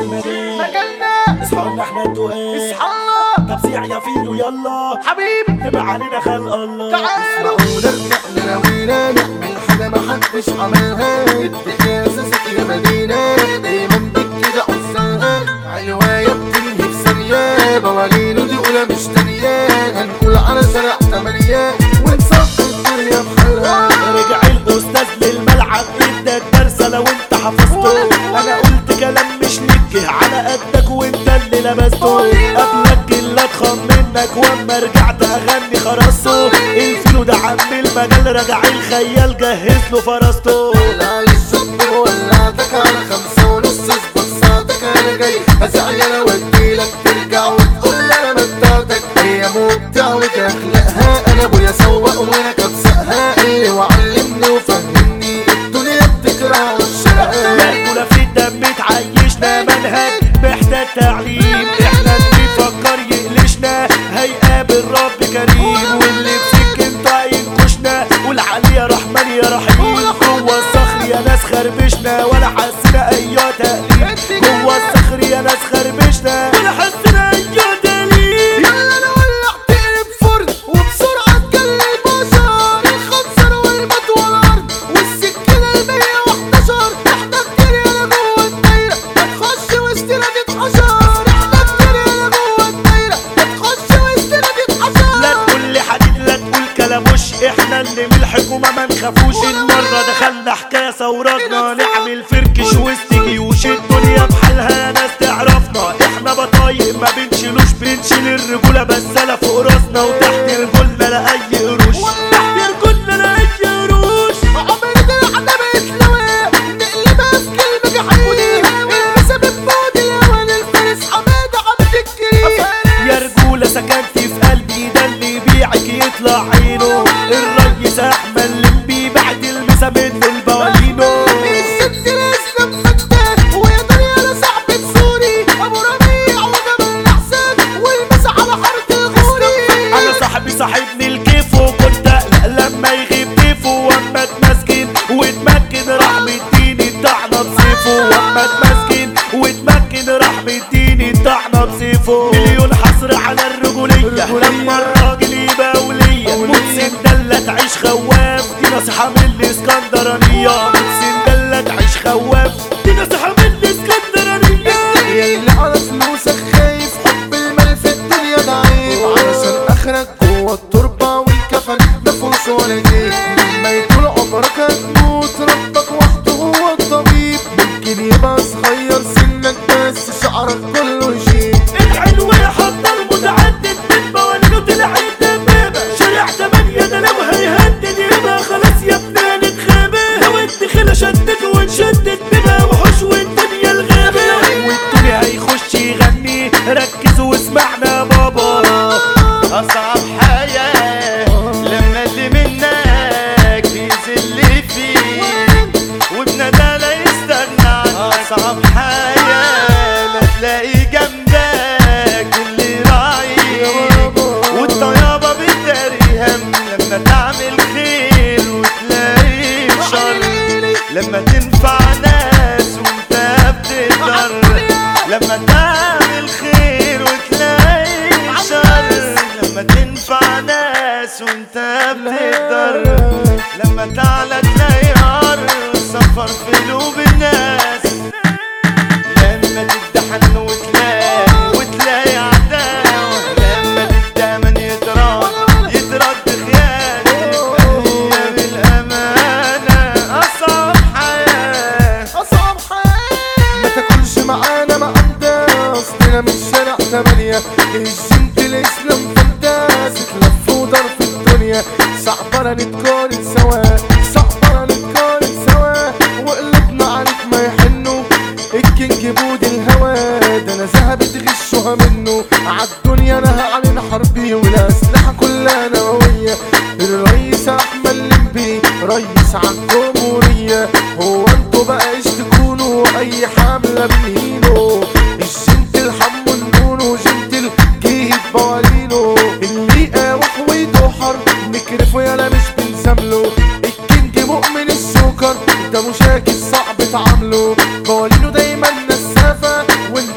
المدينة مجالنا اصحابنا احنا التقال اصحى الله طب سيع يا فيلو يلا حبيبي تبقى علينا خلق الله تعالوا معقولة احنا ناوينا نعمل حاجة محدش عملها اتخاذ اساسك يا مدينة دايما بكده عزها علواية بتنهي في ثانية بوالينه دي أولى مش تانية هنقول على شارع تمانية ونصفي الدنيا بحالها رجع الاستاذ للملعب ادى الدرس لو انت حفظته انا قلت كلام مش ليك على قدك وانت اللي لبسته قبلك اللي اتخن منك واما رجعت اغني خرسته الفيلو ده عم المجال رجع الخيال جهز له فرسته لا الشط ولعتك على خمسة ونص اظبط ساعتك انا جاي ازعل انا واديلك ترجع وتقول انا متعتك هي مبدع وتخلقها انا ابويا سوق وانا كبسقها اللي وعلمني وفهمني الدنيا بتكره عشاقها ياكل في الدم تعيشنا منهج محتاج تعليم احنا اللي فكر يقلشنا هيقابل رب كريم واللي بسكنته هينكشنا والعلي يا رحمن يا رحيم جوه الصخر يا ناس خربشنا ولا حسنا ايوه تقليد جوه الصخر يا ناس خربشنا ولا حسنا ايوه تقليد يلا انا ولعت الفرن وبسرعه تجلي البشر الخنصر والمد والارض والسكينه ال 111 تحتك تجري انا جوه الدايره هتخش وسطنا تتحشر تحتك تجري انا جوه الدايره هتخش وسطنا تتحشر لا تقول لي حديد لا تقول كلاموش احنا اللي من الحكومة ما نخافوش المرة دخلنا حكاية ثوراتنا نعمل فركش وسط جيوش الدنيا بحالها ناس تعرفنا احنا بطايق ما بنشيلوش بنشيل الرجولة بس انا فوق راسنا وتحت رجولنا لا اي قروش تحت رجولنا لا اي قروش عمري ده احنا بيتلوى نقلبها في كلمه جحيم المسا بفود الاول الفارس حماده عبد الكريم يا رجولة سكنتي في قلبي ده اللي يبيعك يطلع عينه الريس احمد اللي بيبعد المسا منه البوالينو الست الاسلام فتاه ويا دنيا انا صاحبة سوري ابو ربيع وجمال احسان والمسا على حارة الغوري انا صاحبي صاحبني الكيف وكنت اقلق لما يغيب كيفه واما اتمسكن واتمكن راح مديني الطعنه بسيفه واما اتمسكن واتمكن راح مديني الطعنه بسيفه مليون حصر على الرجوليه لما الراجل يبقى وليا موت سندله تعيش خواف دي نصيحه من الاسكندرانيه موت سندله تعيش خواف دي نصيحه من الاسكندرانيه يلي على فلوسك خايف حب المال في الدنيا ضعيف علشان اخرك جوه التربة والكفن ده فلوس ولا جيب لما يطول عمرك هتموت ربك وحده هو الطبيب ممكن يبقى صغير سنك بس شعرك كله يشيب الحلو يحضر متعدد من مواليد طلع الدبابة شارع تمانية ده لو هيهدد يبقى خلاص يا ابني نتخابى لو الدخلة شدت ونشدد بيبقى وحوش والدنيا الغابة والدنيا هيخش يغني ركز واسمعنا يا بابا أصعب حياة لما اللي منك يذل فيك وابننا لا يستغنى عنك أصعب حياة لا تلاقي جنبك اللي راعيك والطيابة بتداري هم لما تعمل خير وتلاقي شر لما تنفع ناس وانت بتقدر لما تعمل خير وتلاقي شر لما تنفع ناس وانت بتقدر لما تعلى تلاقي ارض سفر في قلوب الناس لما تدحن وتلاقي وتلاقي عداوة لما تتأمن يترد يترد خيانة يبقى بالأمانة أصعب حياة أصعب حياة ما تاكلش معانا ما عندها أصلنا من شارع تمانية الجنت الإسلام فانتاس تلف ودار في الدنيا صعبنا نتقارن سوا صعبنا نتقارن سوا وقلبنا عليك ما يحنوا الكينج بود الهوى ده انا ذهب تغشها منه عالدنيا نهى علينا حربي والاسلحه كلها نوويه الرئيس احمد اللمبي رئيس عالجمهوريه هو انتوا بقى ايش تكونوا اي حمله بنهينه الجنت الحمو النونو جنت الجيد بوالينو اللي قاوح ويدحر نكرفه يالا مش بنسامله الكينج مؤمن السكر ده مشاكل صعب تعامله قوانينه دايما نسافة وانت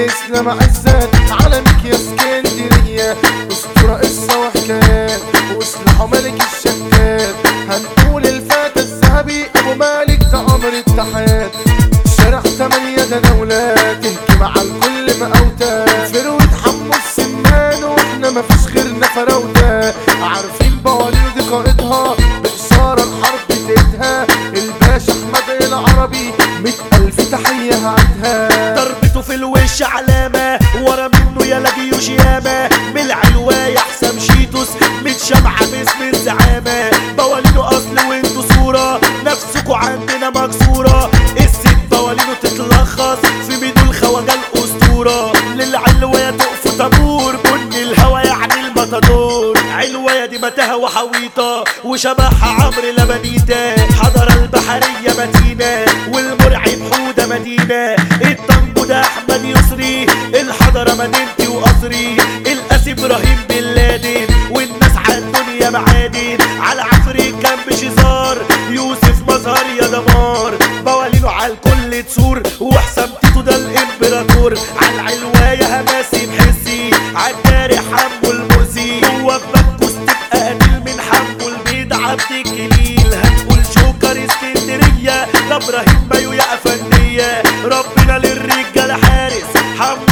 الاسلام عزت علمك يا اسكندرية اسطورة قصة وحكايات واصلحوا ملك الشتات هنقول الفتى الذهبي ابو مالك ده امر اتحاد شارع تمانية ده دولات تحكي مع الكل مقاوتات فروة حمو السمان واحنا مفيش غيرنا فراوتة عارفين بواليد قائدها بإشارة الحرب تقيدها الباشا احمد العربي مئة الف تحية هعدها ضربته في الوش علامة ورا منه يا جيوش ياما من العلواية حسام شيتوس متشمعة باسم الزعامة بوالينه أصل وانتو صورة نفسكوا عندنا مكسورة الست بوالينه تتلخص في ميدو الخواجة الأسطورة للعلواية تقف طابور بن الهوا يعني المطادور علواية دي متاهة وحويطة وشبهها عمرو لبنيتة حضرة البحرية مدينة والمرعب حودة مدينة الطنبو ده أحمد يسري الحضرة مدينتي وقصري القاسي إبراهيم بن لادن والناس على الدنيا معادن على عفريت جنب شزار يوسف مظهر يا دمار بوالينه على الكل تسور وحسام تيتو ده الامبراطور على العلواية هماسي بحسي عالجاري حمو المؤذي هو بكوس تبقى قليل من حمو البيض عبد الجليل هنقول جوكر اسكندرية ده ابراهيم بايو يا افندية ربنا للرجالة حارس حمو